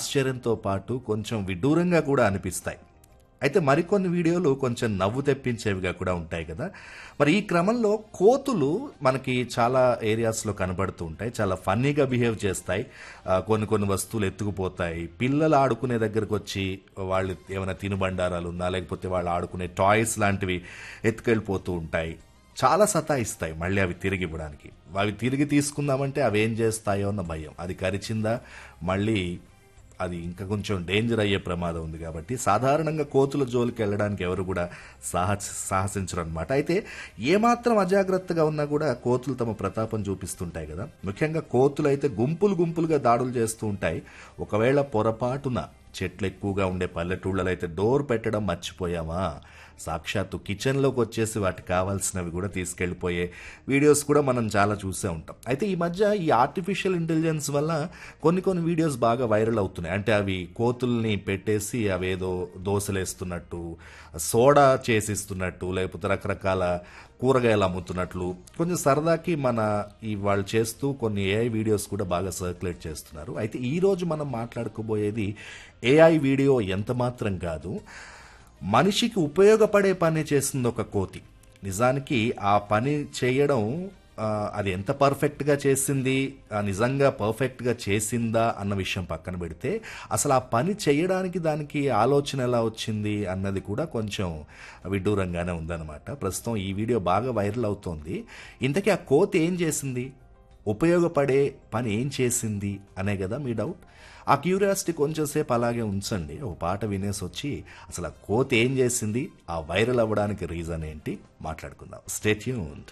ఆశ్చర్యంతో పాటు కొంచెం విడ్డూరంగా కూడా అనిపిస్తాయి అయితే మరికొన్ని వీడియోలు కొంచెం నవ్వు తెప్పించేవిగా కూడా ఉంటాయి కదా మరి ఈ క్రమంలో కోతులు మనకి చాలా ఏరియాస్లో కనబడుతూ ఉంటాయి చాలా ఫన్నీగా బిహేవ్ చేస్తాయి ఆ, కొన్ని కొన్ని వస్తువులు ఎత్తుకుపోతాయి పిల్లలు ఆడుకునే దగ్గరకు వచ్చి వాళ్ళు ఏమైనా తినుబండారాలు ఉన్నా లేకపోతే వాళ్ళు ఆడుకునే టాయ్స్ లాంటివి ఎత్తుకెళ్ళిపోతూ ఉంటాయి చాలా సతాయిస్తాయి మళ్ళీ అవి తిరిగి ఇవ్వడానికి అవి తిరిగి తీసుకుందామంటే అవి ఏం చేస్తాయో అన్న భయం అది కరిచిందా మళ్ళీ అది ఇంకా కొంచెం డేంజర్ అయ్యే ప్రమాదం ఉంది కాబట్టి సాధారణంగా కోతుల జోలికి వెళ్ళడానికి ఎవరు కూడా సాహస సాహసించరు అనమాట అయితే ఏమాత్రం అజాగ్రత్తగా ఉన్నా కూడా కోతులు తమ ప్రతాపం చూపిస్తుంటాయి కదా ముఖ్యంగా కోతులు అయితే గుంపులు గుంపులుగా దాడులు చేస్తూ ఉంటాయి ఒకవేళ పొరపాటున చెట్లు ఎక్కువగా ఉండే పల్లెటూళ్ళలో అయితే డోర్ పెట్టడం మర్చిపోయామా సాక్షాత్తు కిచెన్లోకి వచ్చేసి వాటికి కావాల్సినవి కూడా తీసుకెళ్ళిపోయే వీడియోస్ కూడా మనం చాలా చూసే ఉంటాం అయితే ఈ మధ్య ఈ ఆర్టిఫిషియల్ ఇంటెలిజెన్స్ వల్ల కొన్ని కొన్ని వీడియోస్ బాగా వైరల్ అవుతున్నాయి అంటే అవి కోతుల్ని పెట్టేసి అవేదో దోశలేస్తున్నట్టు సోడా చేసిస్తున్నట్టు లేకపోతే రకరకాల కూరగాయలు అమ్ముతున్నట్లు కొంచెం సరదాకి మన ఈ వాళ్ళు చేస్తూ కొన్ని ఏఐ వీడియోస్ కూడా బాగా సర్క్యులేట్ చేస్తున్నారు అయితే ఈ రోజు మనం మాట్లాడుకోబోయేది ఏఐ వీడియో ఎంత మాత్రం కాదు మనిషికి ఉపయోగపడే పని చేస్తుంది ఒక కోతి నిజానికి ఆ పని చేయడం ఆ, అది ఎంత పర్ఫెక్ట్గా చేసింది ఆ, నిజంగా పర్ఫెక్ట్గా చేసిందా అన్న విషయం పక్కన పెడితే అసలు ఆ పని చేయడానికి దానికి ఆలోచన ఎలా వచ్చింది అన్నది కూడా కొంచెం విడ్డూరంగానే ఉందన్నమాట ప్రస్తుతం ఈ వీడియో బాగా వైరల్ అవుతోంది ఇంతకీ ఆ కోతి ఏం చేసింది ఉపయోగపడే పని ఏం చేసింది అనే కదా మీ డౌట్ ఆ క్యూరియాసిటీ కొంచెంసేపు అలాగే ఉంచండి ఒక పాట వినేసి వచ్చి అసలు ఆ కోతి ఏం చేసింది ఆ వైరల్ అవ్వడానికి రీజన్ ఏంటి మాట్లాడుకుందాం స్టేట్యూన్డ్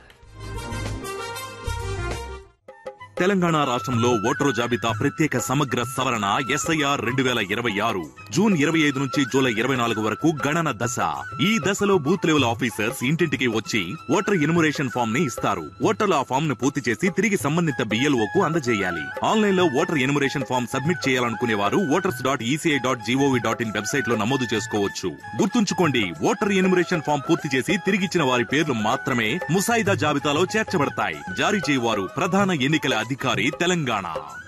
తెలంగాణ రాష్ట్రంలో ఓటరు జాబితా ప్రత్యేక సమగ్ర సవరణ ఎస్ఐఆర్ రెండు వేల ఇరవై ఆరు జూన్ ఇరవై ఐదు నుంచి జూలై ఇరవై నాలుగు వరకు గణన దశ ఈ దశలో బూత్ లెవెల్ ఆఫీసర్స్ ఇంటింటికి వచ్చి ఓటర్ ఎన్యుమరేషన్ ఫామ్ ని ఇస్తారు ఓటర్లు ఆ ఫామ్ ను పూర్తి చేసి తిరిగి సంబంధిత BLO కు అందజేయాలి ఆన్లైన్ లో ఓటర్ ఎన్యుమరేషన్ ఫామ్ సబ్మిట్ చేయాలనుకునే వారు voters dot ECI dot GOV dot in website లో నమోదు చేసుకోవచ్చు గుర్తుంచుకోండి ఓటర్ ఎన్యుమరేషన్ ఫామ్ పూర్తి చేసి తిరిగిచ్చిన వారి పేర్లు మాత్రమే ముసాయిదా జాబితాలో చేర్చబడతాయి జారీ చేయవారు ప్రధాన ఎన్నికల అధికారి తెలంగాణ